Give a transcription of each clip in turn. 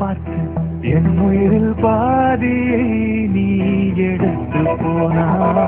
பார்த்து என் உயிரில் பாதியை நீ எடுத்து போனா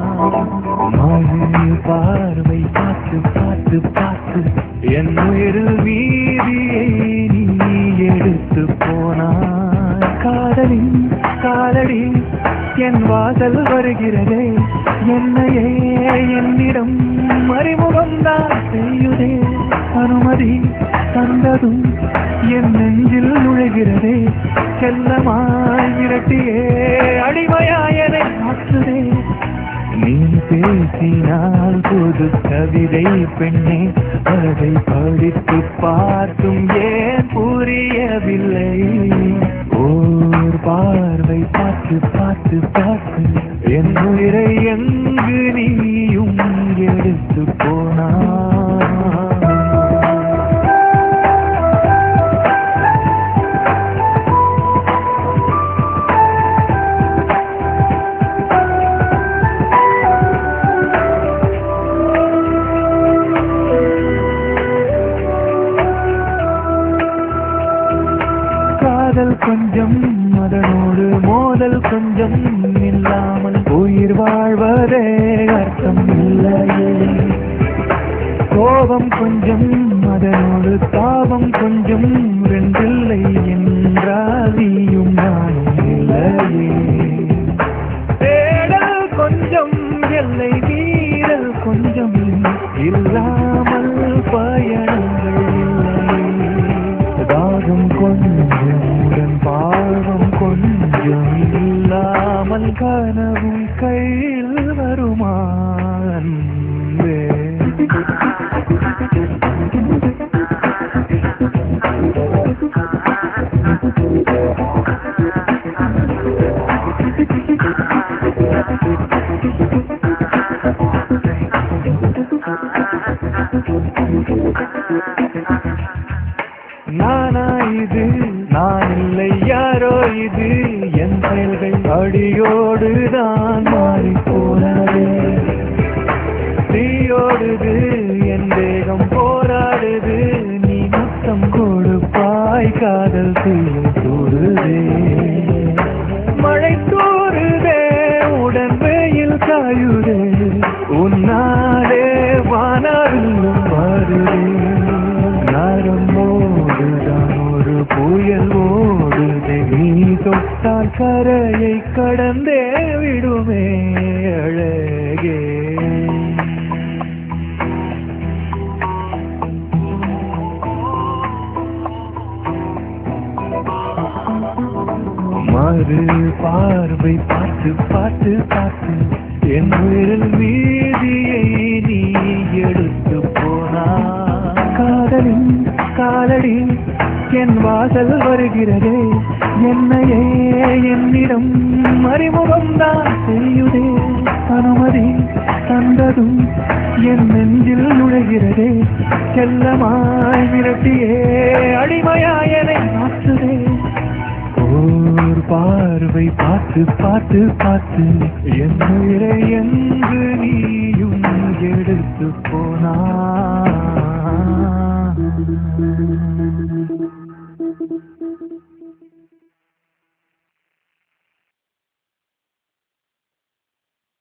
மறு பார்வை பார்த்து பார்த்து பார்த்து என் உயிரில் மீதியை நீ எடுத்து போனாய் காதலின் காலடி என் வாசல் வருகிறதே என்னையே என்னிடம் மறைமுகம் தான் செய்யுதே அனுமதி தந்ததும் என் நெஞ்சில் நுழைகிறதே செல்லமாய் விரட்டியே அடிமையாயனை மாற்றுதே நீ பேசினால் புது கவிதை பெண்ணே அதை படித்து பார்த்தும் ஏன் புரியவில்லை ஓர் பார்வை பார்த்து பார்த்து பார்த்து என் உயிரை எங்கு நீயும் எடுத்து போனா காதல் கொஞ்சம் அதனோடு மோதல் கொஞ்சம் இல்லாமல் உயிர் வாழ்வதே அர்த்தம் இல்லையே கோபம் கொஞ்சம் அதனோடு தாபம் கொஞ்சம் ரெண்டில்லை என்றால் நீயும் நானும் இல்லையே தேடல் கொஞ்சம் எல்லை மீறல் கொஞ்சம் இல்லாமல் பயணங்கள் இல்லையே தாகம் கொஞ்சம் உடன் பாவம் கொஞ்சம் இல்லாமல் கனவும் கையில் வருமா அன்பே? நானா இது நான் இல்லை யாரோ இது என் செயல்கள் அடியோடு தான் மாறி போனது தீயோடுது என் தேகம் போராடுது நீ முத்தம் கொடுப்பாய் காதல் தீயும் தூடுதே மழை தூறுதே உடன் வெயில் காயுதே உன்னாலே வானாவில்லும் மாறுதே நரம்போடுதான் ஒரு புயல் ஓடுதே நீ தொட்டால் கரையை கடந்தே விடுமே அழகே மறு பார்வை பார்த்து பார்த்து பார்த்து என் உயிரில் மீதியை நீ எடுத்து போனா காதலின் காலடி என் வாசல் வருகிறதே என்னையே என்னிடம் மறைமுகம் தான் செய்யுதே அனுமதி தந்ததும் என் நெஞ்சில் நுழைகிறதே செல்லமாய் விரட்டியே அடிமையாயனை மாற்றுதே ஓர் பார்வை பார்த்து பார்த்து பார்த்து என் உயிரை எங்கு நீயும் எடுத்து போனா